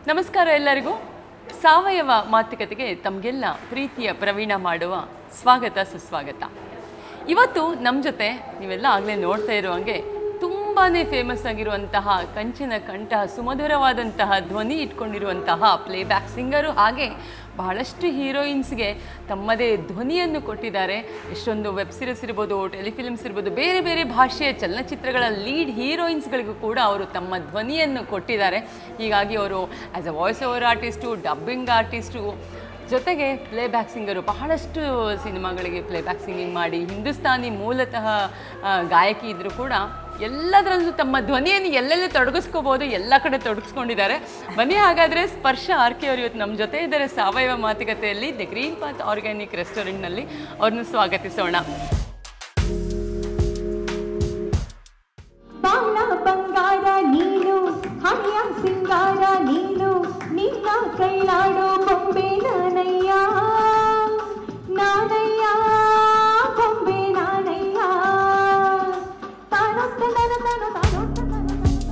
ನಮಸ್ಕಾರ ಎಲ್ಲರಿಗೂ ಸಾವಯವ ಮಾತುಕತೆಗೆ ತಮಗೆಲ್ಲ ಪ್ರೀತಿಯ ಪ್ರವೀಣ ಮಾಡುವ ಸ್ವಾಗತ ಸುಸ್ವಾಗತ ಇವತ್ತು ನಮ್ಮ ಜೊತೆ ನೀವೆಲ್ಲ ಆಗಲೇ ನೋಡ್ತಾ ಇರುವಂಗೆ ತುಂಬಾ ಫೇಮಸ್ ಆಗಿರುವಂತಹ ಕಂಚಿನ ಕಂಠ ಸುಮಧುರವಾದಂತಹ ಧ್ವನಿ ಇಟ್ಕೊಂಡಿರುವಂತಹ ಪ್ಲೇಬ್ಯಾಕ್ ಸಿಂಗರು ಹಾಗೆ ಬಹಳಷ್ಟು ಹೀರೋಯಿನ್ಸ್ಗೆ ತಮ್ಮದೇ ಧ್ವನಿಯನ್ನು ಕೊಟ್ಟಿದ್ದಾರೆ ಎಷ್ಟೊಂದು ವೆಬ್ ಸೀರೀಸ್ ಇರ್ಬೋದು ಟೆಲಿಫಿಲ್ಮ್ಸ್ ಇರ್ಬೋದು ಬೇರೆ ಬೇರೆ ಭಾಷೆಯ ಚಲನಚಿತ್ರಗಳ ಲೀಡ್ ಹೀರೋಯಿನ್ಸ್ಗಳಿಗೂ ಕೂಡ ಅವರು ತಮ್ಮ ಧ್ವನಿಯನ್ನು ಕೊಟ್ಟಿದ್ದಾರೆ ಹೀಗಾಗಿ ಅವರು as a voice over artist dubbing artist ಜೊತೆಗೆ ಪ್ಲೇಬ್ಯಾಕ್ ಸಿಂಗರು ಬಹಳಷ್ಟು ಸಿನಿಮಾಗಳಿಗೆ ಪ್ಲೇಬ್ಯಾಕ್ ಸಿಂಗಿಂಗ್ ಮಾಡಿ ಹಿಂದೂಸ್ತಾನಿ ಮೂಲತಃ ಆ, ಗಾಯಕಿ ಇದ್ದರೂ ಕೂಡ ಎಲ್ಲದರಲ್ಲೂ ತಮ್ಮ ಧ್ವನಿಯನ್ನು ಎಲ್ಲೆಲ್ಲಿ ತೊಡಗಿಸ್ಕೋಬೋದು ಎಲ್ಲ ಕಡೆ ತೊಡಗಿಸ್ಕೊಂಡಿದ್ದಾರೆ ಬನ್ನಿ ಹಾಗಾದರೆ ಸ್ಪರ್ಶ ಆರ್ಕೆ ಅವರು ಇವತ್ತು ನಮ್ಮ ಜೊತೆ ಇದ್ದಾರೆ ಸಾವಯವ ಮಾತುಕತೆಯಲ್ಲಿ ದ ಗ್ರೀನ್ ಪಾತ್ ಆರ್ಗ್ಯಾನಿಕ್ ರೆಸ್ಟೋರೆಂಟ್ನಲ್ಲಿ ಅವ್ರನ್ನ ಸ್ವಾಗತಿಸೋಣ ಬಾಳ ಬಂಗಾರ ನೀನು ಹಣೆಯ ಸಿಂಗಾರ ನೀನು ನಿನ್ನ ಕೈಲಾಡೋ ಬೊಂಬೆ ನಾನಯ್ಯ ನಾನಯ್ಯ ಬೊಂಬೆ ನಾನಯ್ಯ ತಾನೊತ್ತ ನನ ತನ ತಾನೊತ್ತ ನನ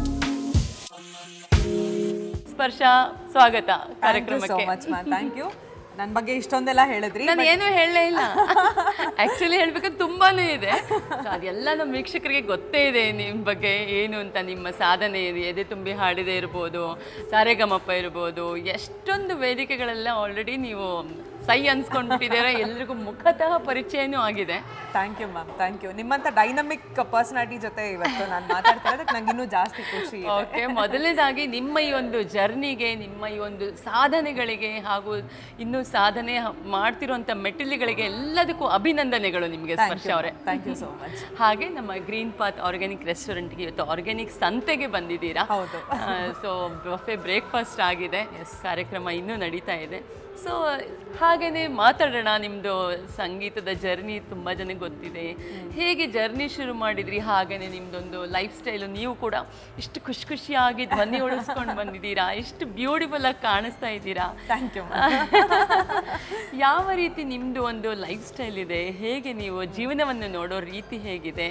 ತನ ಸ್ಪರ್ಶ ಸ್ವಾಗತ ಥ್ಯಾಂಕ್ ಯು ಸೋ ಕಾರ್ಯಕ್ರಮಕ್ಕೆ ಮಚ್ ಮ್ಯಾಮ್ ಥ್ಯಾಂಕ್ ಯು ನನ್ನ ಬಗ್ಗೆ ಇಷ್ಟೊಂದೆಲ್ಲ ಹೇಳಿದ್ರಿ ನಾನು ಏನು ಹೇಳಲೇ ಇಲ್ಲ ಆ್ಯಕ್ಚುಲಿ ಹೇಳ್ಬೇಕಂದ್ರೆ ತುಂಬಾನೇ ಇದೆ So ಅದೆಲ್ಲ ನಮ್ಮ ವೀಕ್ಷಕರಿಗೆ ಗೊತ್ತೇ ಇದೆ ನಿಮ್ಮ ಬಗ್ಗೆ ಏನು ಅಂತ ನಿಮ್ಮ ಸಾಧನೆ ಇದೆ ಎದೆ ತುಂಬಿ ಹಾಡಿದೆ ಇರ್ಬೋದು ಸಾರೆಗಮಪ್ಪ ಇರ್ಬೋದು ಎಷ್ಟೊಂದು ವೇದಿಕೆಗಳೆಲ್ಲ ಆಲ್ರೆಡಿ ನೀವು ಸೈ ಅನ್ಸ್ಕೊಂಡ್ಬಿಟ್ಟಿದ್ದೀರ ಎಲ್ರಿಗೂ ಮುಖತಃ ಪರಿಚಯನೂ ಆಗಿದೆ thank you ma'am thank you ನಿಮ್ಮಂಥ ಡೈನಮಿಕ್ ಪರ್ಸನಾಲಿಟಿ ಜೊತೆ ಇವತ್ತು ನಾನು ಮಾತಾಡ್ತಿರೋದಕ್ಕೆ ನಂಗೆ ಇನ್ನೂ ಜಾಸ್ತಿ ಖುಷಿ ಇದೆ ಓಕೆ ಮೊದಲನೇದಾಗಿ ನಿಮ್ಮ ಈ ಒಂದು ಜರ್ನಿಗೆ ನಿಮ್ಮ ಈ ಒಂದು ಸಾಧನೆಗಳಿಗೆ ಹಾಗೂ ಇನ್ನೂ ಸಾಧನೆ ಹ- ಮಾಡ್ತಿರುವಂಥ ಮೆಟ್ಟಿಲುಗಳಿಗೆ ಎಲ್ಲದಕ್ಕೂ ಅಭಿನಂದನೆಗಳು ನಿಮಗೆ ಸ್ಪರ್ಶ ಅವರೇ ಥ್ಯಾಂಕ್ ಯು ಸೋ ಮಚ್ ಹಾಗೆ ನಮ್ಮ ಗ್ರೀನ್ ಪಾತ್ ಆರ್ಗ್ಯಾನಿಕ್ ರೆಸ್ಟೋರೆಂಟ್ಗೆ ಇವತ್ತು ಆರ್ಗ್ಯಾನಿಕ್ ಸಂತೆಗೆ ಬಂದಿದ್ದೀರಾ ಹೌದು. ಸೊ ಬಫೆ ಬ್ರೇಕ್ಫಾಸ್ಟ್ ಆಗಿದೆ ಕಾರ್ಯಕ್ರಮ ಇನ್ನೂ ನಡೀತಾ ಇದೆ ಸೊ ಹಾಗೇನೆ ಮಾತಾಡೋಣ ನಿಮ್ಮದು ಸಂಗೀತದ ಜರ್ನಿ ತುಂಬ ಜನಕ್ಕೆ ಗೊತ್ತಿದೆ ಹೇಗೆ ಜರ್ನಿ ಶುರು ಮಾಡಿದ್ರಿ ಹಾಗೇನೆ ನಿಮ್ಮದೊಂದು ಲೈಫ್ ಸ್ಟೈಲು ನೀವು ಕೂಡ ಇಷ್ಟು ಖುಷಿ ಖುಷಿಯಾಗಿ ಧ್ವನಿ ಉಳಿಸ್ಕೊಂಡು ಬಂದಿದ್ದೀರಾ ಇಷ್ಟು ಬ್ಯೂಟಿಫುಲ್ ಆಗಿ ಕಾಣಿಸ್ತಾ ಇದ್ದೀರಾ ಥ್ಯಾಂಕ್ ಯು ಯಾವ ರೀತಿ ನಿಮ್ಮದು ಒಂದು ಲೈಫ್ ಸ್ಟೈಲ್ ಇದೆ ಹೇಗೆ ನೀವು ಜೀವನವನ್ನು ನೋಡೋ ರೀತಿ ಹೇಗಿದೆ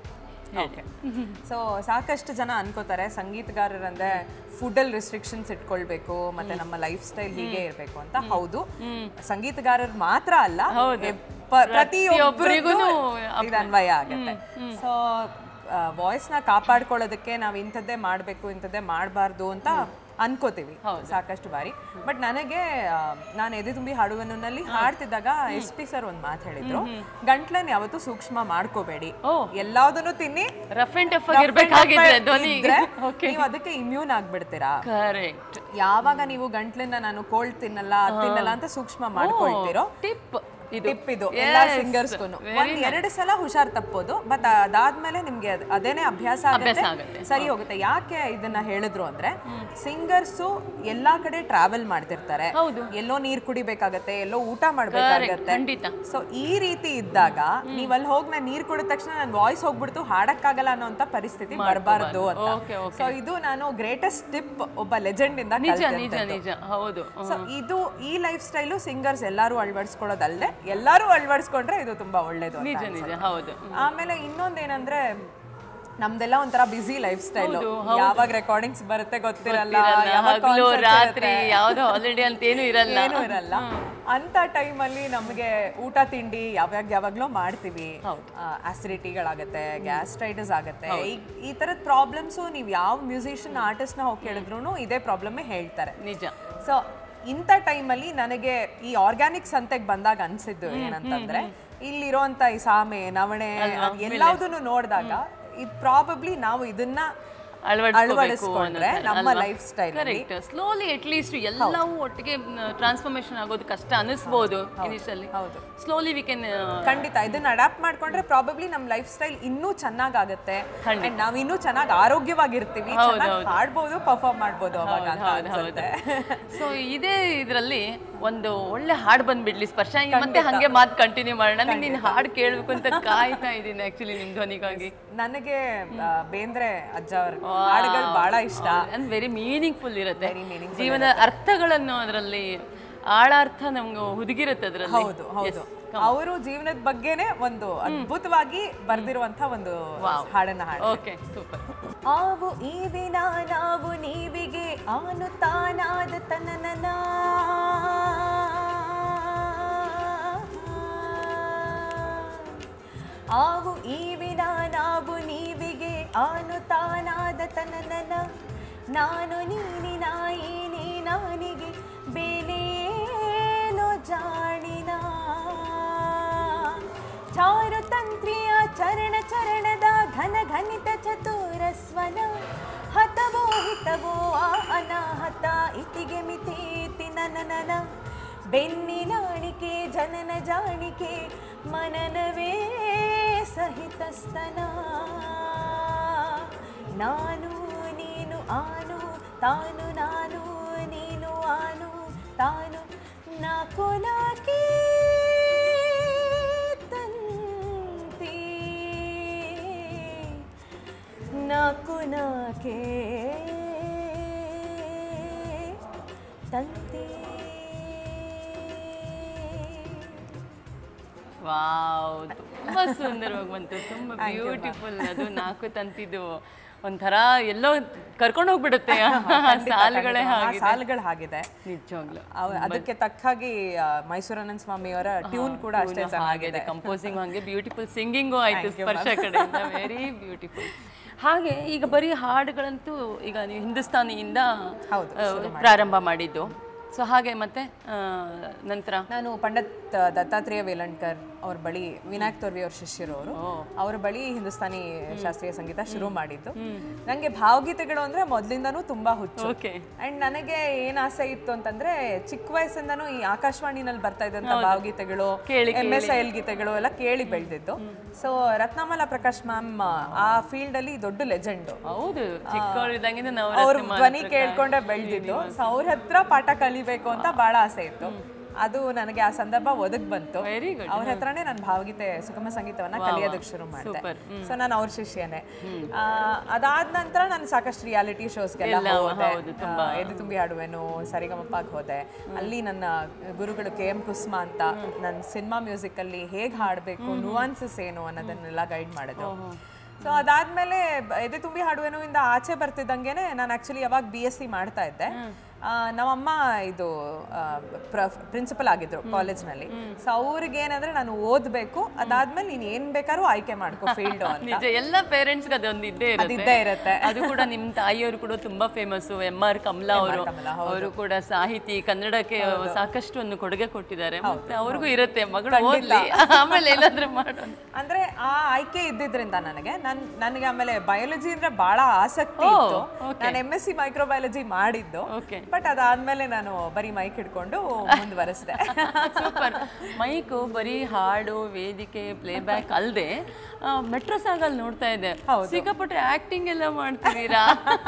ಓಕೆ ಸೊ ಸಾಕಷ್ಟು ಜನ ಅನ್ಕೋತಾರೆ ಸಂಗೀತಗಾರರಂದ್ರೆ ಫುಡಲ್ಲಿ ರಿಸ್ಟ್ರಿಕ್ಷನ್ಸ್ ಇಟ್ಕೊಳ್ಬೇಕು ಮತ್ತೆ ನಮ್ಮ ಲೈಫ್ ಸ್ಟೈಲ್ ಹೀಗೆ ಇರಬೇಕು ಅಂತ ಹೌದು ಸಂಗೀತಗಾರರು ಮಾತ್ರ ಅಲ್ಲ ಹೌದು. ಎ- ಪ- ಪ್ರತಿಯೊಬ್ಬರಿಗೂ ಪ್ರತಿಯೊಬ್ರಿಗೂನು ಇದು ಅನ್ವಯ ಆಗುತ್ತೆ ಸೊ ವಾಯ್ಸ್ನ ಕಾಪಾಡ್ಕೊಳ್ಳೋದಕ್ಕೆ ನಾವು ಇಂಥದ್ದೇ ಮಾಡಬೇಕು ಇಂಥದ್ದೇ ಮಾಡಬಾರ್ದು ಅಂತ ಅನ್ಕೋತೀವಿ ಸಾಕಷ್ಟು ಬಾರಿ ಬಟ್ ನನಗೆ ನಾನು ಎದೆ ತುಂಬಿ ಹಾಡುವನಲ್ಲಿ ಹಾಡ್ತಿದ್ದಾಗ ಎಸ್ ಪಿ ಸರ್ ಒಂದು ಮಾತು ಹೇಳಿದ್ರು ಗಂಟ್ಲನ್ ಯಾವತ್ತೂ ಸೂಕ್ಷ್ಮ ಮಾಡ್ಕೋಬೇಡಿ ಎಲ್ಲಾದನ್ನು ತಿನ್ನಿ ರಫ್ ಅಂಡ್ ಟಫ್ ಆಗಿರ್ಬೇಕಾಗಿದ್ರೆ ಧ್ವನಿ ಇದ್ರೆ ಓಕೆ ನೀವು ಅದಕ್ಕೆ ಇಮ್ಯೂನ್ ಆಗ್ಬಿಡ್ತೀರಾ ಕರೆಕ್ಟ್ ಯಾವಾಗ ನೀವು ಗಂಟ್ಲನ್ನ ನಾನು ಕೋಲ್ಡ್ ತಿನ್ನಲ್ಲ ಅದ್ ತಿನ್ನಲ್ಲ ಅಂತ ಸೂಕ್ಷ್ಮ ಮಾಡ್ಕೊಳ್ತೀರೋ ಟಿಪ್ ಇದು ಟಿಪ್ ಇದು ಎಲ್ಲಾ ಸಿಂಗರ್ಸ್ಗೂ ಒಂದ್ ಎರಡು ಸಲ ಹುಷಾರ್ ತಪ್ಪೋದು ಬಟ್ ಅದಾದ್ಮೇಲೆ ನಿಮ್ಗೆ ಅದ್- ಅದೇನೇ ಅಭ್ಯಾಸ ಅಭ್ಯಾಸ ಆಗುತ್ತೆ ಆಗುತ್ತೆ. ಸರಿ ಹೋಗುತ್ತೆ ಯಾಕೆ ಇದನ್ನ ಹೇಳಿದ್ರು ಅಂದ್ರೆ ಸಿಂಗರ್ಸು ಎಲ್ಲಾ ಕಡೆ ಟ್ರಾವೆಲ್ ಮಾಡ್ತಿರ್ತಾರೆ ಹೌದು. ಎಲ್ಲೋ ನೀರ್ ಕುಡಿಬೇಕಾಗತ್ತೆ ಎಲ್ಲೋ ಊಟ ಮಾಡ್ಬೇಕಾಗತ್ತೆ ಖಂಡಿತ. ಸೊ ಈ ರೀತಿ ಇದ್ದಾಗ ನೀವ್ ಅಲ್ಲಿ ಹೋಗಿ ನಾನು ನೀರ್ ಕುಡಿದ ತಕ್ಷಣ ನನ್ ವಾಯ್ಸ್ ಹೋಗ್ಬಿಡ್ತು ಹಾಡಕ್ಕಾಗಲ್ಲ ಅನ್ನೋಂತ ಪರಿಸ್ಥಿತಿ ಬರಬಾರ್ದು ಅಂತ Okay, okay. ಸೊ ಇದು ನಾನು ಗ್ರೇಟೆಸ್ಟ್ ಟಿಪ್ ಒಬ್ಬ ಲೆಜೆಂಡ್ ಇಂದ ನಿಜ ನಿಜ ಕಲ್ತಿರ್ತದ್ದು. ನಿಜ ಹೌದು ಸೊ ಇದು ಈ ಲೈಫ್ ಸ್ಟೈಲು ಸಿಂಗರ್ಸ್ ಎಲ್ಲರೂ ಅಳವಡಿಸ್ಕೊಳ್ಳೋದಲ್ಲದೆ ಎಲ್ಲರೂ ಅಳವಡಿಸ್ಕೊಂಡ್ರೆ ಇದು ತುಂಬಾ ಒಳ್ಳೇದು ಅಂತ ನಿಜ ಅನ್ಸುತ್ತೆ. ನಿಜ ಹೌದು ಆಮೇಲೆ ಇನ್ನೊಂದೇನಂದ್ರೆ ನಮ್ದೆಲ್ಲ ಒಂಥರ ಬಿಸಿ ಲೈಫ್ ಸ್ಟೈಲು ಯಾವಾಗ ರೆಕಾರ್ಡಿಂಗ್ಸ್ ಬರುತ್ತೆ ಗೊತ್ತಿರಲ್ಲ ಗೊತ್ತಿರಲ್ಲ, ಯಾವಾಗ ಹಗಲು concerts ರಾತ್ರಿ ಇರುತ್ತೆ. ಯಾವ್ದು ಹಾಲಿಡೇ ಅಂತ ಏನು ಇರಲ್ಲ ಏನೂ ಇರಲ್ಲ ಅಂತ ಟೈಮಲ್ಲಿ ನಮಗೆ ಊಟ ತಿಂಡಿ ಯಾವಾಗ ಯಾವಾಗ್ಲೂ ಮಾಡ್ತೀವಿ ಆಸಿಡಿಟಿಗಳಾಗತ್ತೆ ಗ್ಯಾಸ್ಟ್ರೈಟಿಸ್ ಆಗುತ್ತೆ ಈ- ಈ ತರದ ಪ್ರಾಬ್ಲಮ್ಸು ನೀವು ಯಾವ ಮ್ಯೂಸಿಷಿಯನ್ ಆರ್ಟಿಸ್ಟ್ನ ಹೋಗಿ ಕೇಳಿದ್ರು ಇದೇ ಪ್ರಾಬ್ಲಮ್ಮೇ ಹೇಳ್ತಾರೆ ನಿಜ ಸೊ ಇಂಥ ಟೈಮಲ್ಲಿ ನನಗೆ ಈ ಆರ್ಗ್ಯಾನಿಕ್ ಸಂತೆಗೆ ಬಂದಾಗ ಅನ್ಸಿದ್ದು ಏನಂತಂದ್ರೆ ಇಲ್ಲಿರೋಂಥ ಈ ಸಾಮೆ ನವಣೆ ಎಲ್ಲದನ್ನು ನೋಡಿದಾಗ ಇದು ಪ್ರಾಬಬ್ಲಿ ನಾವು ಇದನ್ನ ಅಳವಡಿಸ್ಕೊಂಡ್ರೆ ನಮ್ಮ lifestyle correct slowly at least ಎಲ್ಲವೂ ಒಟ್ಟಿಗೆ ಟ್ರಾನ್ಸ್ಫಾರ್ಮೇಶನ್ ಆಗೋದು ಕಷ್ಟ ಅನಿಸ್ಬೋದು ಇನಿಷಿಯಲಿ ಹೌದು. ಸ್ಲೋಲಿ ವಿ ಕ್ಯಾನ್ ಖಂಡಿತ ಇದನ್ನ ಅಡಾಪ್ಟ್ ಮಾಡ್ಕೊಂಡ್ರೆ ಪ್ರಾಬಬ್ಲಿ ನಮ್ಮ ಲೈಫ್ ಸ್ಟೈಲ್ ಇನ್ನೂ ಚೆನ್ನಾಗಾಗತ್ತೆ And ನಾವ್ ಇನ್ನೂ ಚೆನ್ನಾಗಿ ಆರೋಗ್ಯವಾಗಿರ್ತೀವಿ ಚೆನ್ನಾಗಿ ಹಾಡ್ಬೋದು ಪರ್ಫಾರ್ಮ್ ಮಾಡ್ಬೋದು ಅವಾಗ ಅಂತ ಅನ್ಸುತ್ತೆ ಸೊ ಇದೇ ಇದರಲ್ಲಿ ಒಂದು ಒಳ್ಳೆ ಹಾಡು ಬಂದ್ಬಿಡ್ಲಿ ಸ್ಪರ್ಶ ಈಗ ಮತ್ತೆ ಹಂಗೆ ಮಾತು ಕಂಟಿನ್ಯೂ ಮಾಡೋಣ ನನಗೆ ನಿನ್ನ ಹಾಡು ಕೇಳಬೇಕು ಅಂತ ಕಾಯ್ತಾ ಇದ್ದೀನಿ ಆಕ್ಚುಲಿ ನಿಮ್ಮ ಧ್ವನಿಗಾಗಿ ನನಗೆ ಆ, ಬೇಂದ್ರೆ ಅಜ್ಜ ಅವ್ರ ಹಾಡುಗಳು ಬಹಳ ಇಷ್ಟ ವೆರಿ ಮೀನಿಂಗ್ಫುಲ್ ಇರುತ್ತೆ Very meaningful ಜೀವನ ಅರ್ಥಗಳನ್ನು ಅದರಲ್ಲಿ ಆಳಾರ್ಥ ನಮ್ಗೆ ಹುದುಗಿರುತ್ತೆ ಅದರಲ್ಲಿ ಹೌದು ಹೌದು ಅವರು ಜೀವನದ ಬಗ್ಗೆನೇ ಒಂದು ಅದ್ಭುತವಾಗಿ ಬರ್ದಿರುವಂತ ಒಂದು ಹಾಡನ್ನ ಹಾಡ ಓಕೆ ಸೂಪರ್ ಆವು ಈ ವಿನ ನಾವು ನೀವಿಗೆ ಆನು ತಾನಾದ ತನನನ ಆವು ಈ ವಿನ ನಾವು ನೀವಿಗೆ ಆನು ತಾನಾದ ತನನನ ನಾನು ನೀನಿ ನಾಯಿ ನೀ ನಾನಿಗೆ ಬೇಲೇನೋ ಜಾಣಿನ ಚಾರು ತಂತ್ರಿಯ ಚರಣ ಚರಣದ ಘನ ಘನಿತ ಚತುರಸ್ವನ ಹತವೋ ಹಿತವೋ ಆ ಅನಾಹತ ಇತಿಗೆ ಮಿತೀತಿ ನನನನ ಬೆನ್ನಿನಾಣಿಕೆ ಜನನ ಜಾಣಿಕೆ ಮನನವೇ ಸಹಿತಸ್ತನ ನಾನು ನೀನು ಆನು ತಾನು ನಾನು ನೀನು ಆನು ತಾನು ನಾಕು ನಾಕಿ ತಂತಿ ನಾಕು ನಾಕೆ ತಂತಿ ವಾವ್ ತುಂಬಾ ಸುಂದರವಾಗಿ ಬಂತು ತುಂಬಾ ಬ್ಯೂಟಿಫುಲ್ ಅದು ನಾಲ್ಕು ತಂತಿದ್ದು ಒಂಥರ ಎಲ್ಲೋ ಕರ್ಕೊಂಡು ಹೋಗ್ಬಿಡುತ್ತೆ ಆ ಸಾಲುಗಳೇ ಆ ಹಾಗೆ ಸಾಲುಗಳು ಹಾಗಿದೆ ನಿಜವಾಗ್ಲು ಅವ್- ಅದಕ್ಕೆ ತಕ್ಕ ಹಾಗೆ ಆ, ಮೈಸೂರನಂದ ಸ್ವಾಮಿಯವರ ಟ್ಯೂನ್ ಕೂಡ ಅಷ್ಟೇ ಹಾಗಿದೆ ಚೆನ್ನಾಗಿದೆ ಕಂಪೋಸಿಂಗ್ ಹಂಗೆ ಬ್ಯೂಟಿಫುಲ್ ಸಿಂಗಿಂಗು ಆಯ್ತು ಸ್ಪರ್ಶ ಕಡೆಯಿಂದ ವೆರಿ ಬ್ಯೂಟಿಫುಲ್ ಹಾಗೆ ಈಗ ಬರೀ ಹಾಡುಗಳಂತೂ ಈಗ ನೀವು ಹಿಂದೂಸ್ತಾನಿಯಿಂದ ಹೌದು, ಆ, ಪ್ರಾರಂಭ ಮಾಡಿದ್ದು ಸೊ ಹಾಗೆ ಮತ್ತೆ ಆ, ನಂತರ ನಾನು ಪಂಡಿತ್ ದತ್ತಾತ್ರೇಯ ವೇಲಣ್ಕರ್ ಅವ್ರ ಬಳಿ ವಿನಾಯಕ್ ತೋರ್ವಿ ಅವ್ರ ಶಿಷ್ಯರು ಅವರು ಅವ್ರ ಬಳಿ ಹಿಂದೂಸ್ತಾನಿ ಶಾಸ್ತ್ರೀಯ ಸಂಗೀತ ಶುರು ಮಾಡಿದ್ದು ನಂಗೆ ಭಾವಗೀತೆಗಳು ಅಂದ್ರೆ ಮೊದ್ಲಿಂದಾನು ತುಂಬಾ ಹುಚ್ಚು ಓಕೆ ಅಂಡ್ ನನಗೆ ಏನ್ ಆಸೆ ಇತ್ತು ಅಂತಂದ್ರೆ ಚಿಕ್ಕ ವಯಸ್ಸಿಂದಾನು ಈ ಆಕಾಶವಾಣಿನಲ್ಲಿ ಬರ್ತಾ ಇದ್ದಂತ ಭಾವಗೀತೆಗಳು ಕೇಳಿ, ಎಂ ಎಸ್ ಐ ಎಲ್ ಗೀತೆಗಳು ಎಲ್ಲ ಕೇಳಿ ಬೆಳೆದಿದ್ದು ಸೊ ರತ್ನಮಾಲಾ ಪ್ರಕಾಶ್ ಮ್ಯಾಮ್ ಆ ಫೀಲ್ಡ್ ಅಲ್ಲಿ ದೊಡ್ಡ ಲೆಜೆಂಡ್ ಹೌದು ಚಿಕ್ಕವರಿದ್ದಂಗಿಂದ ನಾವು ಅವ್ರ ಧ್ವನಿ ಕೇಳ್ಕೊಂಡೆ ಬೆಳೆದಿದ್ದು ಸೊ ಅವ್ರ ಹತ್ರ ಪಾಠ ಕಲಿಬೇಕು ಅಂತ ಬಹಳ ಆಸೆ ಇತ್ತು ಅದು ನನಗೆ ಆ ಸಂದರ್ಭ ಒದಗ್ ಬಂತು ವೆರಿ ಗುಡ್ ಅವ್ರ ಹತ್ರನೇ ನಾನು ಭಾವಗೀತೆ ಸುಗಮ ಸಂಗೀತವನ್ನ ಕಲಿಯೋದಕ್ಕೆ ಶುರು ಮಾಡಿದೆ ಸೊ ನಾನು ಅವ್ರ ಶಿಷ್ಯನೇ ಆ, ಅದಾದ ನಂತರ ನಾನು ಸಾಕಷ್ಟು ರಿಯಾಲಿಟಿ ಶೋಸ್ಗೆಲ್ಲ ಹೋದೆ ಆ, ಎದೆ ತುಂಬಿ ಹಾಡುವೆನು ಸರಿಗಮಪ್ಪಾಗ್ ಹೋದೆ ಅಲ್ಲಿ ನನ್ನ ಗುರುಗಳು ಕೆ ಎಂ ಕುಸ್ಮ ಅಂತ ನನ್ನ ಸಿನಿಮಾ ಮ್ಯೂಸಿಕ್ ಅಲ್ಲಿ ಹೇಗ್ ಹಾಡ್ಬೇಕು ನುವಾನ್ಸಸ್ ಏನು ಅನ್ನೋದನ್ನೆಲ್ಲ ಗೈಡ್ ಮಾಡಿದ್ರು ಸೊ ಅದಾದ್ಮೇಲೆ ಬ- ಎದೆ ತುಂಬಿ ಹಾಡುವೆನು ಇಂದ ಆಚೆ ಬರ್ತಿದ್ದಂಗೆನೆ ನಾನು ಆಕ್ಚುಲಿ ಯಾವಾಗ ಬಿ ಎಸ್ ಸಿ ಮಾಡ್ತಾ ಇದ್ದೆ ಆ, ನಮ್ಮಮ್ಮ ಇದು ಪ್ರಿನ್ಸಿಪಲ್ ಆಗಿದ್ರು ಕಾಲೇಜ್ನಲ್ಲಿ ಸೊ ಅವ್ರಿಗೆ ಏನಂದ್ರೆ ನಾನು ಓದ್ಬೇಕು ಅದಾದ್ಮೇಲೆ ನೀನ್ ಏನ್ ಬೇಕಾದ್ರೂ ಆಯ್ಕೆ ಮಾಡ್ಕೋ ಫೀಲ್ಡ್ ಅಂತ ನಿಜ ಎಲ್ಲ ಪೇರೆಂಟ್ಸ್ಗೆ ಅದೊಂದು ಇದ್ದೇ ಇರುತ್ತೆ ಅದಿದ್ದೇ ಇರುತ್ತೆ ಅದು ಕೂಡ ನಿಮ್ ತಾಯಿಯವರು ಕೂಡ ತುಂಬಾ ಫೇಮಸ್ ಎಂ ಆರ್ ಕಮಲಾ ಅವರು ಅವರು ಕೂಡ ಸಾಹಿತಿ ಕನ್ನಡಕ್ಕೆ ಸಾಕಷ್ಟು ಒಂದು ಕೊಡುಗೆ ಕೊಟ್ಟಿದ್ದಾರೆ ಮತ್ತೆ ಅವ್ರಿಗೂ ಇರುತ್ತೆ ಮಗಳು ಓದ್ಲಿ ಆಮೇಲೆ ಏನಾದ್ರೂ ಮಾಡೋಣ ಅಂದ್ರೆ ಆ ಆಯ್ಕೆ ಇದ್ದಿದ್ರಿಂದ ನನಗೆ ನನ್ ನನಗೆ ಆಮೇಲೆ ಬಯಾಲಜಿ ಅಂದ್ರೆ ಬಹಳ ಆಸಕ್ತಿ ಇತ್ತು ನಾನು ಎಂ ಎಸ್ ಸಿ ಮೈಕ್ರೋಬಯಾಲಜಿ ಮಾಡಿದ್ದು ಓಕೆ ಬಟ್ ಅದಾದ್ಮೇಲೆ ನಾನು ಬರೀ ಮೈಕ್ ಹಿಡ್ಕೊಂಡು ಮುಂದುವರೆಸ್ದೆ ಸೂಪರ್ ಮೈಕು ಬರೀ ಹಾಡು ವೇದಿಕೆ ಪ್ಲೇಬ್ಯಾಕ್ ಅಲ್ಲದೆ ಮೆಟ್ರೋ ಸಾಗಲ್ಲಿ ನೋಡ್ತಾ ಇದ್ದೆ ಸಿಕ್ಕಾಪಟ್ಟೆ ಆಕ್ಟಿಂಗ್ ಎಲ್ಲ ಮಾಡ್ತಿದ್ದೀರಾ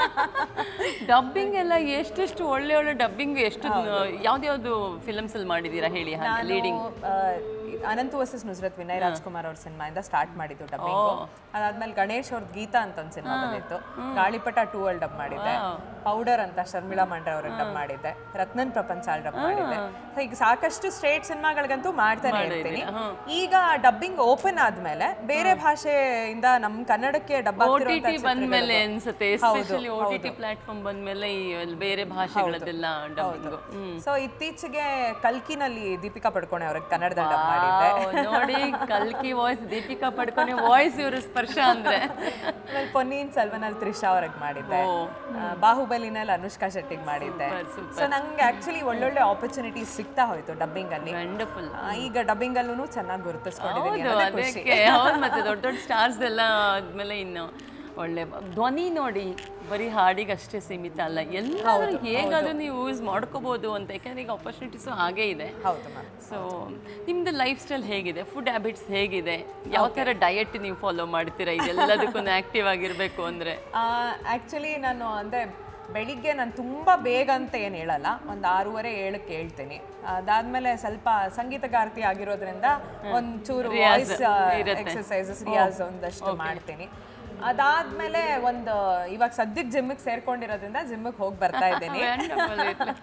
ಡಬ್ಬಿಂಗ್ ಎಲ್ಲ ಎಷ್ಟೆಷ್ಟು ಒಳ್ಳೆ ಒಳ್ಳೆ ಡಬ್ಬಿಂಗ್ ಎಷ್ಟು ಯಾವ್ದ್ಯಾವ್ದು ಫಿಲಮ್ಸ್ ಅಲ್ಲಿ ಮಾಡಿದೀರಾ ಹೇಳಿ ಹಾಗೆ ಲೀಡಿಂಗ್ ಆ, ಅನಂತು ವರ್ಸಸ್ ನುಸ್ರತ್ ವಿನಯ್ ರಾಜ್ಕುಮಾರ್ ಅವ್ರ ಸಿನಿಮಾಯಿಂದ ಸ್ಟಾರ್ಟ್ ಮಾಡಿದ್ದು ಡಬ್ಬಿಂಗ್ ಅದಾದ್ಮೇಲೆ ಗಣೇಶ್ ಅವ್ರದ್ದು ಗೀತಾ ಅಂತ ಒಂದು ಸಿನಿಮಾ ಬಂದಿತ್ತು ಗಾಳಿಪಟ ಟೂ ಅಲ್ಲಿ ಡಬ್ ಮಾಡಿದ್ದೆ ಪೌಡರ್ ಅಂತ ಶರ್ಮಿಳಾ ಮಂಡ್ರೆ ಅವ್ರಿಗೆ ಡಬ್ ಮಾಡಿದ್ದೆ ರತ್ನನ್ ಪ್ರಪಂಚ ಅಲ್ಲಿ ಡಬ್ ಮಾಡಿದ್ದೆ So ಈಗ ಸಾಕಷ್ಟು ಸ್ಟೇಟ್ ಸಿನಿಮಾಗಳಿಗಂತೂ ಮಾಡ್ತಾನೆ ಇರ್ತೀನಿ ಈಗ ಡಬ್ಬಿಂಗ್ ಓಪನ್ ಆದ್ಮೇಲೆ ಬೇರೆ ಭಾಷೆಯಿಂದ ನಮ್ ಕನ್ನಡಕ್ಕೆ ಡಬ್ ಓ ಟಿ ಟಿ ಬಂದ್ಮೇಲೆ ಅನ್ಸುತ್ತೆ especially O T T platform ಬಂದ್ಮೇಲೆ ಈ ಅಲ್ಲಿ ಬೇರೆ ಭಾಷೆಗಳದ್ದೆಲ್ಲ ಡಬ್ಬಿಂಗ್ ಸೊ ಇತ್ತೀಚೆಗೆ ಕಲ್ಕಿನಲ್ಲಿ ದೀಪಿಕಾ ಪಡ್ಕೋಣೆ ಅವ್ರಿಗೆ ಕನ್ನಡದಲ್ಲಿ ಡಬ್ ಮಾಡಿದ್ದೆ ನೋಡಿ ಕಲ್ಕಿ ವಾಯ್ಸ್ ದೀಪಿಕಾ ಪಡ್ಕೊನೆ ವಾಯ್ಸ್ ಇವ್ರ ಸ್ಪರ್ಶ ಅಂದ್ರೆ ಆಮೇಲೆ ಪೊನ್ನಿಯಿನ್ ಸೆಲ್ವನಲ್ಲಿ ತ್ರಿಷಾ ಅವ್ರಿಗೆ ಮಾಡಿದ್ದೆ ಆ, ಬಾಹುಬಲಿನಲ್ಲಿ ಅನುಷ್ಕಾ ಶೆಟ್ಟಿಗೆ ಮಾಡಿದ್ದೆ ಸೊ ನಂಗೆ ಆಕ್ಚುಲಿ ಒಳ್ಳೊಳ್ಳೆ ಆಪರ್ಚುನಿಟೀಸ್ ಸಿಗ್ತಾ ಹೋಯ್ತು ಡಬ್ಬಿಂಗ್ ಅಲ್ಲಿ ವಂಡರ್ಫುಲ್ ಆ, ಈಗ ಡಬ್ಬಿಂಗ್ ಅಲ್ಲೂ ಚೆನ್ನಾಗಿ ಗುರುತಿಸ್ಕೊಂಡಿದ್ದೀನಿ ಹೌದು ಅನ್ನೋದೇ ಖುಷಿ ಅದಕ್ಕೆ ಹೌದು ಮತ್ತೆ ದೊಡ್ಡ ದೊಡ್ಡ ಸ್ಟಾರ್ಸ್ ಎಲ್ಲ ಆದ್ಮೇಲೆ ಇನ್ನು ಒಳ್ಳೆ ಧ್ವನಿ ನೋಡಿ ಬರೀ ಹಾಡಿಗೆ ಅಷ್ಟೇ ಸೀಮಿತ ಅಲ್ಲ ಎಲ್ಲಾದ್ರೂ ಹೇಗಾದ್ರೂ ನೀವು ಯೂಸ್ ಮಾಡ್ಕೋಬಹುದು ಅಂತ ಯಾಕಂದ್ರೆ ಈಗ ಆಪರ್ಚುನಿಟೀಸು ಹಾಗೇ ಇದೆ ಹೌದು ಮ್ಯಾಮ್ ಸೊ ನಿಮ್ದು ಲೈಫ್ ಸ್ಟೈಲ್ ಹೇಗಿದೆ ಫುಡ್ ಹ್ಯಾಬಿಟ್ಸ್ ಹೇಗಿದೆ ಯಾವ ಥರ ಡಯಟ್ ನೀವು ಫಾಲೋ ಮಾಡ್ತೀರಾ ಇದೆಲ್ಲದಕ್ಕೂ ಆಕ್ಟಿವ್ ಆಗಿರ್ಬೇಕು ಅಂದ್ರೆ ಆ್ಯಕ್ಚುಲಿ ನಾನು ಅಂದರೆ ಬೆಳಿಗ್ಗೆ ನಾನು ತುಂಬ ಬೇಗ ಅಂತ ಏನು ಹೇಳಲ್ಲ ಒಂದು ಆರೂವರೆ ಏಳಕ್ಕೆ ಹೇಳ್ತೀನಿ ಅದಾದ್ಮೇಲೆ ಸ್ವಲ್ಪ ಸಂಗೀತಗಾರ್ತಿ ಆಗಿರೋದ್ರಿಂದ ಒಂಚೂರು ವಾಯ್ಸ್ ಎಕ್ಸಸೈಸಸ್ ರಿಯಾಸ್ ಒಂದಷ್ಟು ಮಾಡ್ತೀನಿ ಅದಾದ್ಮೇಲೆ ಒಂದು ಇವಾಗ ಸದ್ಯಕ್ಕೆ ಜಿಮ್ಮಿಗೆ ಸೇರ್ಕೊಂಡಿರೋದ್ರಿಂದ ಜಿಮ್ಮಿಗೆ ಹೋಗಿ ಬರ್ತಾ ಇದ್ದೀನಿ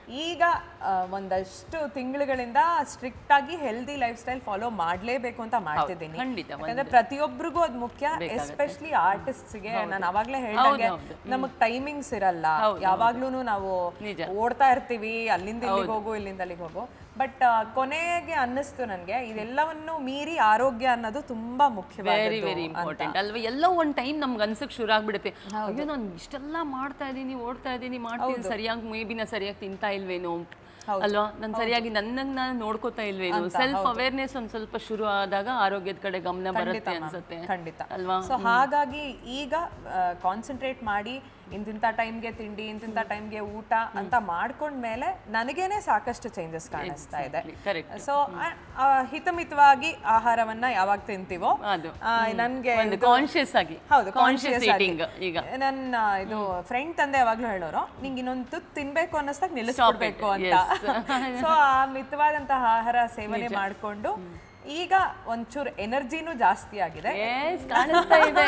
ಈಗ ಆ, ಒಂದಷ್ಟು ತಿಂಗಳುಗಳಿಂದ ಸ್ಟ್ರಿಕ್ಟ್ ಆಗಿ ಹೆಲ್ದಿ ಲೈಫ್ ಸ್ಟೈಲ್ ಫಾಲೋ ಮಾಡ್ಲೇಬೇಕು ಅಂತ ಮಾಡ್ತಿದ್ದೀನಿ ಖಂಡಿತ, ಯಾಕಂದ್ರೆ ಪ್ರತಿಯೊಬ್ಬರಿಗೂ ಅದು ಮುಖ್ಯ ಎಸ್ಪೆಷಲಿ ಆರ್ಟಿಸ್ಟ್ಗೆ ನಾನು ಅವಾಗ್ಲೇ ಹೇಳ್ದಂಗೆ ನಮಗ್ ಟೈಮಿಂಗ್ಸ್ ಇರಲ್ಲ ಯಾವಾಗ್ಲೂ ನಾವು ಓಡ್ತಾ ಇರ್ತೀವಿ ಅಲ್ಲಿಂದ ಇಲ್ಲಿಗೆ ಹೋಗು ಇಲ್ಲಿಂದ ಅಲ್ಲಿಗೆ ಹೋಗು ಬಟ್ ಕೊನೆಗೆ ಅನ್ನಿಸ್ತು ನನಗೆ ಇದೆಲ್ಲವನ್ನು ಮೀರಿ ಆರೋಗ್ಯ ಅನ್ನೋದು ತುಂಬಾ ವೆರಿ ಮುಖ್ಯವಾದದ್ದು ವೆರಿ ಇಂಪಾರ್ಟೆಂಟ್ ಅಲ್ವಾ ಎಲ್ಲೋ ಒಂದು ಟೈಮ್ ನಮ್ಗೆ ಅನ್ಸಕ್ ಶುರು ಆಗ್ಬಿಡುತ್ತೆ ಅಯ್ಯೋ ನಾನು ಇಷ್ಟೆಲ್ಲ ಮಾಡ್ತಾ ಇದ್ದೀನಿ ಓಡ್ತಾ ಇದ್ದೀನಿ ಮಾಡ್ತೀನಿ ಸರಿಯಾಗಿ ಮೇ ಬಿ ನಾ ಸರಿಯಾಗಿ ತಿಂತಾ ಇಲ್ವೇನೋ ಅಲ್ವಾ ನಾನು ಸರಿಯಾಗಿ ನನ್ನನ್ನು ನಾನು ನೋಡ್ಕೋತಾ ಇಲ್ವೇನೋ ಸೆಲ್ಫ್ ಅವೇರ್ನೆಸ್ ಒಂದ್ ಸ್ವಲ್ಪ ಶುರು ಆದಾಗ ಆರೋಗ್ಯದ ಕಡೆ ಗಮನ ಬರುತ್ತೆ ಅನ್ಸುತ್ತೆ ಖಂಡಿತ ಅಲ್ವಾ ಸೊ ಹಾಗಾಗಿ ಈಗ ಕಾನ್ಸಂಟ್ರೇಟ್ ಮಾಡಿ ಇಂತಿಂಥ ಟೈಮ್ಗೆ ತಿಂಡಿ ಇಂತಿಂಥ ಟೈಮ್ಗೆ ಊಟ ಅಂತ ಮಾಡ್ಕೊಂಡ್ಮೇಲೆ ನನಗೇನೆ ಸಾಕಷ್ಟು ಚೇಂಜಸ್ ಕಾಣಿಸ್ತಾ ಇದೆ ಕರೆಕ್ಟ್ ಸೊ ಹಿತಮಿತವಾಗಿ ಆಹಾರವನ್ನ ಯಾವಾಗ ತಿಂತೀವೋ ಅದು ಆ, ನನ್ಗೆ ಒಂದು ಕಾನ್ಶಿಯಸ್ ಆಗಿ ಹೌದು ಕಾನ್ಶಿಯಸ್ ಕಾನ್ಶಿಯಸ್ ಈಟಿಂಗ್ ಈಗ ನನ್ನ ಇದು ಫ್ರೆಂಡ್ ತಂದೆ ಯಾವಾಗ್ಲೂ ಹೇಳೋರು ನಿಂಗೆ ಇನ್ನೊಂದು ತುತ್ತು ತಿನ್ಬೇಕು ಅನ್ನಿಸ್ದಾಗ ನಿಲ್ಲಿಸ್ಬಿಡ್ಬೇಕು ಅಂತ ಸೊ ಆ ಮಿತವಾದಂತಹ ಆಹಾರ ಸೇವನೆ ಮಾಡ್ಕೊಂಡು ಈಗ ಒಂಚೂರು ಎನರ್ಜಿನೂ ಜಾಸ್ತಿ ಆಗಿದೆ ಎಸ್ ಕಾಣಿಸ್ತಾ ಇದೆ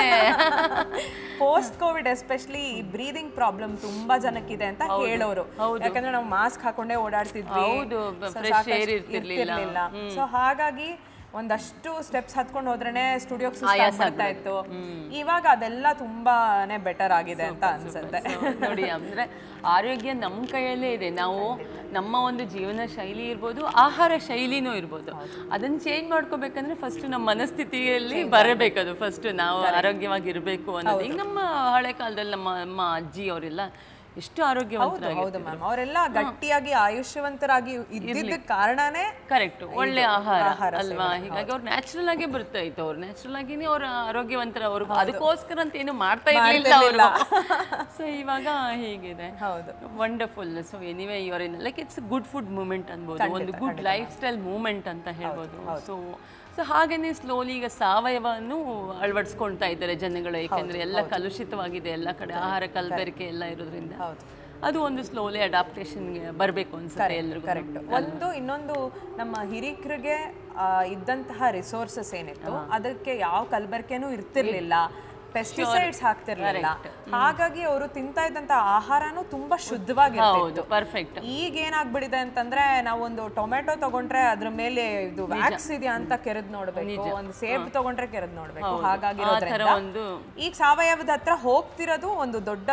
ಪೋಸ್ಟ್ ಕೋವಿಡ್ ಎಸ್ಪೆಷಲಿ ಈ ಬ್ರೀದಿಂಗ್ ಪ್ರಾಬ್ಲಮ್ ತುಂಬಾ ಜನಕ್ಕಿದೆ ಅಂತ ಹೇಳೋರು ಯಾಕಂದ್ರೆ ನಾವು ಮಾಸ್ಕ್ ಹಾಕೊಂಡೇ ಓಡಾಡ್ತಿದ್ವಿ ಹೌದು, So fresh ಸಾಕಷ್ಟು air ಇರ್ತಿರ್ಲಿಲ್ಲ. ಸೊ ಹಾಗಾಗಿ ಒಂದಷ್ಟು ಸ್ಟೆಪ್ಸ್ ಹತ್ಕೊಂಡು ಹೋದ್ರೇನೆ ಸ್ಟುಡಿಯೋಗೆ ಸುಸ್ತಾಗ್ಬಿಡ್ತಾ ಇತ್ತು ಇವಾಗ ಅದೆಲ್ಲ ತುಂಬಾನೇ ಬೆಟರ್ ಆಗಿದೆ ಅಂತ ಅನ್ಸುತ್ತೆ So, ನೋಡಿ ಅಂದ್ರೆ ಆರೋಗ್ಯ ನಮ್ಮ ಕೈಯಲ್ಲೇ ಇದೆ ನಾವು ನಮ್ಮ ಒಂದು ಜೀವನ ಶೈಲಿ ಇರ್ಬೋದು ಆಹಾರ ಶೈಲಿನೂ ಇರ್ಬೋದು ಅದನ್ನ ಚೇಂಜ್ ಮಾಡ್ಕೋಬೇಕಂದ್ರೆ ಫಸ್ಟ್ ನಮ್ಮ ಮನಸ್ಥಿತಿಯಲ್ಲಿ ಬರಬೇಕದು ಫಸ್ಟ್ ನಾವು ಆರೋಗ್ಯವಾಗಿರ್ಬೇಕು ಅನ್ನೋದು ಈಗ ನಮ್ಮ ಹಳೆ ಕಾಲದಲ್ಲಿ ನಮ್ಮ ಅಮ್ಮ ಅಜ್ಜಿ ಅವರೆಲ್ಲ ಎಷ್ಟು ಆರೋಗ್ಯವಂತರಾಗಿ ಹೌದು ಮ್ಯಾಮ್ ಅವರೆಲ್ಲ ಗಟ್ಟಿಯಾಗಿ ಆಯುಷ್ಯವಂತರಾಗಿ ಇದ್ದಿದ್ದ ಕಾರಣನೇ ಕರೆಕ್ಟ್ ಒಳ್ಳೆ ಆಹಾರ ಅಲ್ವಾ ಹೀಗಾಗಿ ಅವ್ರು ನ್ಯಾಚುರಲ್ ಆಗೇ ಬರ್ತಾ ಇತ್ತು ಅವ್ರು ನ್ಯಾಚುರಲ್ ಆಗಿನೇ ಅವ್ರ ಆರೋಗ್ಯವಂತರ ಅವ್ರು ಅದಕ್ಕೋಸ್ಕರ ಅಂತ ಏನು ಮಾಡ್ತಾ ಇರ್ಲಿಲ್ಲ ಅವರು ಸೊ ಇವಾಗ ಹೀಗಿದೆ ಹೌದು wonderful so anyway your in like it's good food moment ಅನ್ಬೋದು ಒಂದು ಗುಡ್ ಲೈಫ್ ಸ್ಟೈಲ್ ಮೂಮೆಂಟ್ ಅಂತ ಹೇಳ್ಬೋದು ಸೊ ಸೊ ಹಾಗೇನೆ ಸ್ಲೋಲಿ ಈಗ ಸಾವಯವವನ್ನು ಅಳವಡಿಸ್ಕೊಳ್ತಾ ಇದ್ದಾರೆ ಜನಗಳು ಯಾಕೆಂದ್ರೆ ಎಲ್ಲ ಕಲುಷಿತವಾಗಿದೆ ಎಲ್ಲ ಕಡೆ ಆಹಾರ ಕಲಬೆರಕೆ ಎಲ್ಲ ಇರೋದ್ರಿಂದ ಅದು ಒಂದು ಸ್ಲೋಲಿ ಅಡಾಪ್ಟೇಷನ್ಗೆ ಬರಬೇಕು ಅನ್ಸುತ್ತೆ ಎಲ್ರಿಗೂ ಕರೆಕ್ಟ್ ಒಂದು ಇನ್ನೊಂದು ನಮ್ಮ ಹಿರಿಕರಿಗೆ ಆ, ಇದ್ದಂತಹ ರಿಸೋರ್ಸಸ್ ಏನಿತ್ತು ಅದಕ್ಕೆ ಯಾವ ಕಲಬೆರಕೆನೂ ಇರ್ತಿರ್ಲಿಲ್ಲ ಪೆಸ್ಟಿಸೈಡ್ಸ್ ಹಾಕ್ತಿರ್ಲಿಲ್ಲ ಹಾಗಾಗಿ ಅವರು ತಿಂತಾ ಇದ್ದಂತ ಆಹಾರನೂ ತುಂಬಾ ಶುದ್ಧವಾಗಿರ್ತಿತ್ತು ಹೌದು ಪರ್ಫೆಕ್ಟ್ ಈಗ ಏನಾಗ್ಬಿಡಿದೆ ಅಂತಂದ್ರೆ ನಾವೊಂದು ಟೊಮೆಟೊ ತಗೊಂಡ್ರೆ ಅದ್ರ ಮೇಲೆ ಇದು ವ್ಯಾಕ್ಸ್ ಇದೆಯಾ ಅಂತ ಕೆರೆದ್ ನೋಡ್ಬೇಕು ಒಂದು ಸೇಬ್ ತಗೊಂಡ್ರೆ ಕೆರೆದ್ ನೋಡ್ಬೇಕು ಹಾಗಾಗಿರೋದ್ರಿಂದ ಒಂದು ಈಗ ಸಾವಯವದ ಹತ್ರ ಹೋಗ್ತಿರೋದು ಒಂದು ದೊಡ್ಡ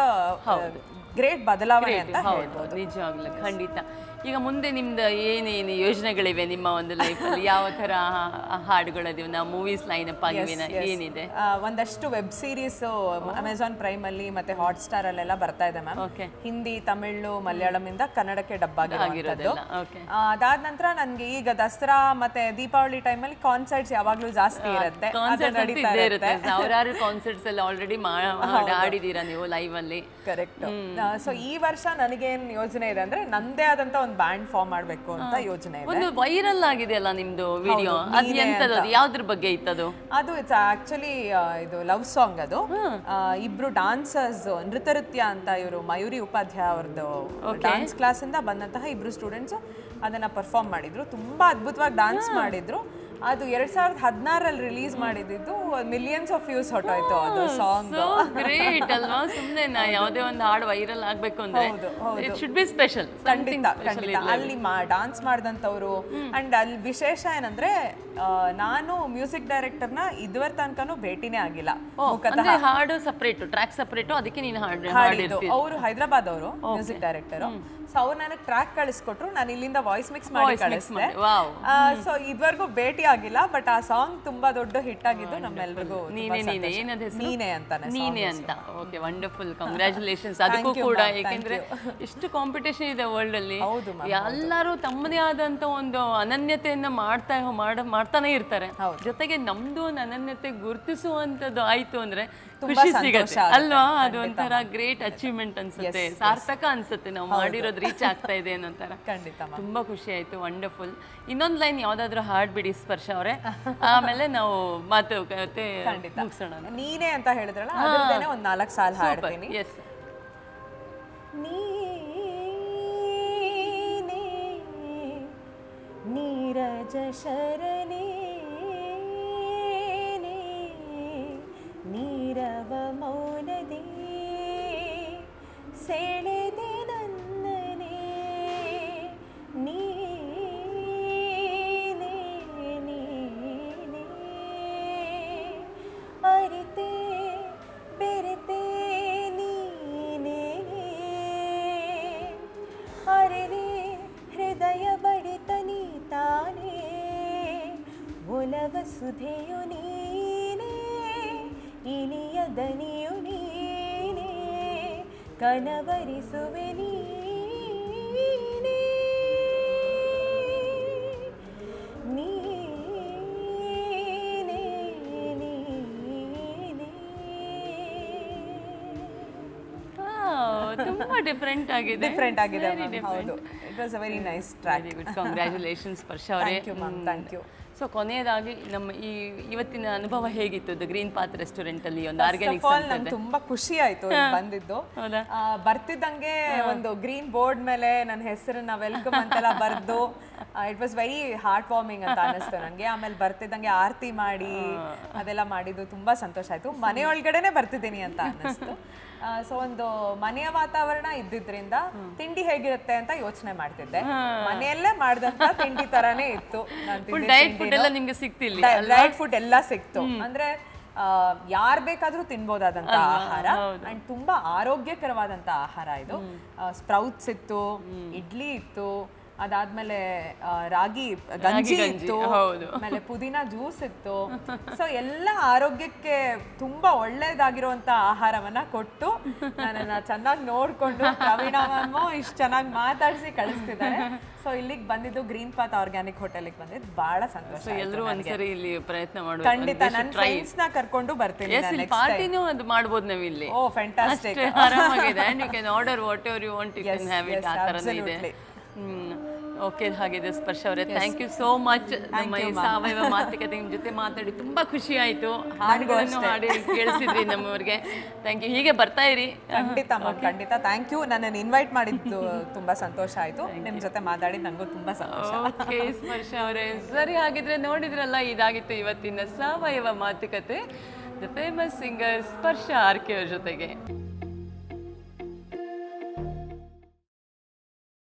ಗ್ರೇಟ್ ಬದಲಾವಣೆ ಅಂತ ಹೌದು ನಿಜವಾಗ್ಲೂ ಖಂಡಿತ ಈಗ ಮುಂದೆ ನಿಮ್ದು ಏನೇನು ಯೋಜನೆಗಳಿವೆ ನಿಮ್ಮ ಒಂದು ಲೈಫಲ್ಲಿ ಯಾವ ಥರ ಹಾಡುಗಳದಿವೆ ನಾವು ಮೂವೀಸ್ ಲೈನ್ ಅಪ್ ಆಗಿವೆ ಏನಿದೆ ಆ, ಒಂದಷ್ಟು ವೆಬ್ ಸೀರೀಸ್ ಅಮೆಝಾನ್ ಪ್ರೈಮ್ ಅಲ್ಲಿ ಮತ್ತೆ ಹಾಟ್ ಸ್ಟಾರ್ ಅಲ್ಲೆಲ್ಲ ಬರ್ತಾ ಇದೆ ಮ್ಯಾಮ್ ಓಕೆ ಹಿಂದಿ ತಮಿಳು ಮಲಯಾಳಂ ಇಂದ ಕನ್ನಡಕ್ಕೆ ಡಬ್ ಆಗಿರುವಂತದ್ದು ಆಗಿರೋದೆಲ್ಲ ಓಕೆ ಅದಾದ ನಂತರ ನನ್ಗೆ ಈಗ ದಸರಾ ಮತ್ತೆ ದೀಪಾವಳಿ ಟೈಮಲ್ಲಿ ಕಾನ್ಸರ್ಟ್ಸ್ ಯಾವಾಗ್ಲೂ ಜಾಸ್ತಿ ಇರುತ್ತೆ ಅದು ಕಾನ್ಸರ್ಟ್ಸ್ ನಡೀತಾ ಇದ್ದೇ ಇರುತ್ತೆ ಇರುತ್ತೆ ಸಾವಿರಾರು ಕಾನ್ಸರ್ಟ್ಸ್ ಎಲ್ಲ ಆಲ್ರೆಡಿ ಆಡಿದ್ದೀರಾ ನೀವು ಲೈವ್ ಅಲ್ಲಿ ಕರೆಕ್ಟ್ ಸೊ ಈ ವರ್ಷ ನನಗೇನ್ ಯೋಜನೆ ಇದೆ ಅಂದ್ರೆ ನಂದೇ ಆದಂತ ಒಂದು ಬ್ಯಾಂಡ್ ಫಾರ್ಮ್ ಮಾಡ್ಬೇಕು ಅಂತ ಯೋಜನೆ ಇದೆ ಒಂದು ವೈರಲ್ ಆಗಿದೆಯಲ್ಲ ನಿಮ್ದು ವಿಡಿಯೋ ಅದು ಎಂತದ್ದು ಅದು ಯಾವ್ದ್ರ ಬಗ್ಗೆ ಇತ್ತದು ಅದು ಇಟ್ಸ್ ಆಕ್ಚುಲಿ ಇದು ಲವ್ ಸಾಂಗ್ ಅದು ಆ, ಇಬ್ರು ಡಾನ್ಸರ್ಸ್ ನೃತ್ಯ ಅಂತ ಇವರು ಮಯೂರಿ ಉಪಾಧ್ಯಾಯ ಅವ್ರದ್ದು ಡಾನ್ಸ್ ಕ್ಲಾಸ್ ಇಂದ ಬಂದಂತಹ ಇಬ್ರು ಸ್ಟೂಡೆಂಟ್ಸ್ ಅದನ್ನ ಪರ್ಫಾರ್ಮ್ ಮಾಡಿದ್ರು ತುಂಬಾ ಅದ್ಭುತವಾಗಿ ಡಾನ್ಸ್ ಮಾಡಿದ್ರು ಅದು ಎರಡ್ ಸಾವಿರದ ಹದಿನಾರಲ್ಲಿ ರಿಲೀಸ್ ಮಾಡಿದ್ದು ಮಿಲಿಯನ್ಸ್ ಆಫ್ ವ್ಯೂಸ್ ಹೊಟ್ಟೋಯ್ತು ಅದು ಸಾಂಗ್ ಸೊ ಗ್ರೇಟ್ ಅಲ್ವಾ ಸುಮ್ಮನೆ ನಾ ಯಾವುದೇ ಒಂದು ಹಾಡು ವೈರಲ್ ಆಗ್ಬೇಕು ಅಂದ್ರೆ ಇಟ್ ಶುಡ್ ಬಿ ಸ್ಪೆಷಲ್ ಖಂಡಿತ ಖಂಡಿತ ಅಲ್ಲಿ ಡಾನ್ಸ್ ಮಾಡಿದಂಥವ್ರು ಅಂಡ್ ಅಲ್ಲಿ ವಿಶೇಷ ಏನಂದ್ರೆ ಆ, ನಾನು ಮ್ಯೂಸಿಕ್ ಡೈರೆಕ್ಟರ್ನ ಇದುವರೆ ತನಕನೂ ಭೇಟಿನೇ ಆಗಿಲ್ಲ ಮುಖತಃ ಅಂದ್ರೆ ಹಾಡು ಸಪ್ರೇಟ್ ಟ್ರ್ಯಾಕ್ ಸಪ್ರೇಟ್ ಅದಕ್ಕೆ ನೀನು ಹಾಡು ಹಾಡಿದ್ದು ಅವರು ಹೈದರಾಬಾದ್ ಅವರು ಮ್ಯೂಸಿಕ್ ಡೈರೆಕ್ಟರ್ ಸೊ ಅವ್ರು ನನಗೆ ಟ್ರ್ಯಾಕ್ ಕಳಿಸ್ಕೊಟ್ರು ನಾನು ಇಲ್ಲಿಂದ ವಾಯ್ಸ್ ಮಿಕ್ಸ್ ಮಾಡಿ ಕಳಿಸ್ದೆ ವಾವ್ ಸೊ ಇದುವರೆಗೂ ಭೇಟಿ ಆಗಿಲ್ಲ ಬಟ್ ಆ ಸಾಂಗ್ ತುಂಬಾ ದೊಡ್ಡ ಹಿಟ್ ಆಗಿದ್ದು ನಮ್ಮೆಲ್ರಿಗೂ ತುಂಬಾ ನೀನೆ ನೀನೆ ಸಂತೋಷ. ಏನದ ಹೆಸರು ನೀನೆ ಅಂತಾನೆ song ನೀನೆ ಅಂತ ಓಕೆ ವಂಡರ್ಫುಲ್ ಕಂಗ್ರ್ಯಾಚುಲೇಷನ್ಸ್ ಅದಕ್ಕೂ you, ಕೂಡ ma'am. Thank ಏಕೆಂದ್ರೆ ಎಷ್ಟು ಕಾಂಪಿಟೇಷನ್ ಇದೆ ವರ್ಲ್ಡ್ ಅಲ್ಲಿ ಹೌದು ಎಲ್ಲರೂ ತಮ್ಮದೇ ಆದಂತ ಒಂದು ಅನನ್ಯತೆಯನ್ನ ಮಾಡ್ತಾ ಮಾಡ ಮಾಡ್ತಾನೆ ಇರ್ತಾರೆ ಜೊತೆಗೆ ನಮ್ದು ಒಂದು ಅನನ್ಯತೆ ಗುರುತಿಸುವಂತದ್ದು ಆಯ್ತು ಅಂದ್ರೆ ಖುಷಿ ಸಿಗತ್ತೆ ಅಲ್ವಾ ಅದು ಒಂಥರ ಗ್ರೇಟ್ ಅಚೀವ್ಮೆಂಟ್ ಅನ್ಸುತ್ತೆ ಸಾರ್ಥಕ ಅನ್ಸುತ್ತೆ ನಾವು ಮಾಡಿರೋದು ರೀಚ್ ಆಗ್ತಾ ಇದೆ ಅನ್ನೋ ತರ ಖಂಡಿತ ತುಂಬಾ ಖುಷಿ ಆಯ್ತು ವಂಡರ್ಫುಲ್ ಇನ್ನೊಂದು ಲೈನ್ ಯಾವ್ದಾದ್ರು ಹಾಡ್ಬಿಡಿ ಸ್ಪರ್ಶ ಅವರೇ ಆಮೇಲೆ ನಾವು ಮಾತುಕತೆ ಮುಗಿಸೋಣ ನೀನೆ ಅಂತ ಹೇಳಿದ್ರಲ್ಲ ಅದ್ರದ್ದೇನೆ ಒಂದ್ ನಾಲ್ಕು ಸಾಲ ಹಾಡ್ತೀನಿ ಎಸ್ ನೀನೇ ನೀರಜ ಶರಣೇ ನೀರವ ಮೌನದೇ ಸೆಳೆದೆ ನನ್ನನೇ ಹೃದಯ ಬಡಿತ ನೀ ತಾನೇ ಒಲವ ಸುಧೆಯು ನೀನೇ ಇನಿಯ ದನಿಯು ನೀನೇ ಕನವರಿಸುವೆ ನೀನೇ ನೀನೇ ನೀನೇ ತುಂಬಾ ಡಿಫ್ರೆಂಟ್ ಆಗಿದೆ ಡಿಫ್ರೆಂಟ್ ಆಗಿದೆ Very ma'am. different. ಹೌದು it was a very nice track very good congratulations Sparsha ಅವರೇ Thank you, ma'am. Thank you. So ಕೊನೆಯದಾಗಿ ನಮ್ಮ ಈ ಇವತ್ತಿನ ಅನುಭವ ಹೇಗಿತ್ತು ದ ಗ್ರೀನ್ ಪಾತ್ ರೆಸ್ಟೋರೆಂಟ್ ಅಲ್ಲಿ ಒಂದು ಆರ್ಗ್ಯಾನಿಕ್ ಆಲ್ ನಂಗೆ ತುಂಬಾ ಖುಷಿ ಆಯ್ತು ಇಲ್ಲಿ ಬಂದಿದ್ದು ಹೌದಾ? ಆ, ಬರ್ತಿದ್ದಂಗೆ ಒಂದು ಗ್ರೀನ್ ಬೋರ್ಡ್ ಮೇಲೆ ನನ್ನ ಹೆಸರನ್ನ ವೆಲ್ಕಮ್ ಅಂತೆಲ್ಲ ಬರ್ದು it was very heart warming ಅಂತ ಅನಿಸ್ತು ನನಗೆ ಆಮೇಲೆ ಬರ್ತಿದ್ದಂಗೆ ಆರತಿ ಮಾಡಿ ಅದೆಲ್ಲ ಮಾಡಿದ್ದು ತುಂಬಾ ಸಂತೋಷ ಆಯ್ತು ಮನೆಯೊಳಗಡೆನೆ ಬರ್ತಿದ್ದೀನಿ ಅಂತ ಅನ್ನಿಸ್ತು ಸೊ ಒಂದು ಮನೆಯ ವಾತಾವರಣ ಇದ್ದಿದ್ರಿಂದ ತಿಂಡಿ ಹೇಗಿರುತ್ತೆ ಅಂತ ಯೋಚನೆ ಮಾಡ್ತಿದ್ದೆ ಮನೆಯಲ್ಲೇ ಮಾಡ್ದಂತ ತಿಂಡಿ ತರಾನೇ ಇತ್ತು ನಾನ್ ಫುಲ್ ತಿಂದಿದ್ ಡಯಟ್ ಫುಡ್ ತಿಂಡಿನೂ. ಎಲ್ಲ ನಿಮ್ಗೆ ಸಿಕ್ತಿಲ್ಲ ಡ್ರೈಡ್ ಫುಡ್ ಎಲ್ಲ ಸಿಕ್ತು ಅಂದ್ರೆ ಯಾರ್ ಬೇಕಾದ್ರೂ ತಿನ್ಬೋದಾದಂತ ಆಹಾರ ಅಂಡ್ ತುಂಬಾ ಆರೋಗ್ಯಕರವಾದಂತ ಆಹಾರ ಇದು ಸ್ಪ್ರೌಟ್ಸ್ ಇತ್ತು ಇಡ್ಲಿ ಇತ್ತು ಅದಾದ್ಮೇಲೆ ಆ, ರಾಗಿ ಗಂಜಿ ಗಂಜಿ, ಇತ್ತು ಹೌದು. ಆಮೇಲೆ ಪುದೀನ ಜ್ಯೂಸ್ ಇತ್ತು ಸೊ ಎಲ್ಲ ಆರೋಗ್ಯಕ್ಕೆ ತುಂಬಾ ಒಳ್ಳೇದಾಗಿರುವಂತ ಆಹಾರವನ್ನ ಕೊಟ್ಟು ನನ್ನನ್ನ ಚೆನ್ನಾಗಿ ನೋಡ್ಕೊಂಡು ಪ್ರವೀಣ ಮ್ಯಾಮು ಇಷ್ಟು ಚೆನ್ನಾಗಿ ಮಾತಾಡಿಸಿ ಕಳಿಸ್ತಿದ್ದಾರೆ ಸೊ ಇಲ್ಲಿಗೆ ಬಂದಿದ್ದು ಗ್ರೀನ್ ಪಾತ್ ಆರ್ಗ್ಯಾನಿಕ್ ಹೋಟೆಲ್ಗೆ ಬಂದಿದ್ದು ಬಹಳ ಸಂತೋಷ ಸೊ ಆಯ್ತು ಎಲ್ಲರೂ ನನಗೆ. ಒಂದ್ಸರಿ ಇಲ್ಲಿ ಪ್ರಯತ್ನ ಖಂಡಿತ ನನ್ನ ಮಾಡಬೇಕು ಟ್ರೈ ಫ್ರೆಂಡ್ಸ್ ನ ಕರ್ಕೊಂಡು ಬರ್ತೀನಿ ಎಸ್ ಇಲ್ಲಿ next time. ಪಾರ್ಟಿನೂ ಅದು ಮಾಡ್ಬೋದು ನಾವು ಇಲ್ಲಿ ಓ ಫ್ಯಾಂಟಾಸ್ಟಿಕ್ ಅಷ್ಟೇ ಆರಾಮಾಗಿದೆ and you can order whatever you want you Yes, can have it yes, ಆ ಥರನೇ ಇದೆ absolutely. ಹ್ಮ್ ಓಕೆ ಹಾಗಿದೆ ಸ್ಪರ್ಶ ಅವರೇ ಥ್ಯಾಂಕ್ ಯು ಸೋ ಮಚ್ ನಮ್ಮ ಈ ಸಾವಯವ ಮಾತುಕತೆ ನಿಮ್ಮ ಜೊತೆ ಮಾತಾಡಿ ತುಂಬಾ ಖುಷಿ ಆಯ್ತು ಹಾಡುಗಳನ್ನು ಹಾಡಿ ಕೇಳಿಸಿದ್ರಿ ನಮ್ಮವ್ರಿಗೆ ಥ್ಯಾಂಕ್ ಯು ಹೀಗೆ ಬರ್ತಾ ಇರಿ ಖಂಡಿತ ಮ್ಯಾಮ್ ಖಂಡಿತ ಥ್ಯಾಂಕ್ ಯು ನನ್ನನ್ನು ಇನ್ವೈಟ್ ಮಾಡಿದ್ದು ತುಂಬಾ ಸಂತೋಷ ಆಯ್ತು ನಿಮ್ ಜೊತೆ ಮಾತಾಡಿ ನಂಗೂ ತುಂಬಾ ಸಂತೋಷ ಓಕೆ ಸ್ಪರ್ಶ ಅವರೇ ಸರಿ ಹಾಗಿದ್ರೆ ನೋಡಿದ್ರಲ್ಲ ಇದಾಗಿತ್ತು ಇವತ್ತಿನ ಸಾವಯವ ಮಾತುಕತೆ the famous singer Sparsha R K ಅವ್ರ ಜೊತೆಗೆ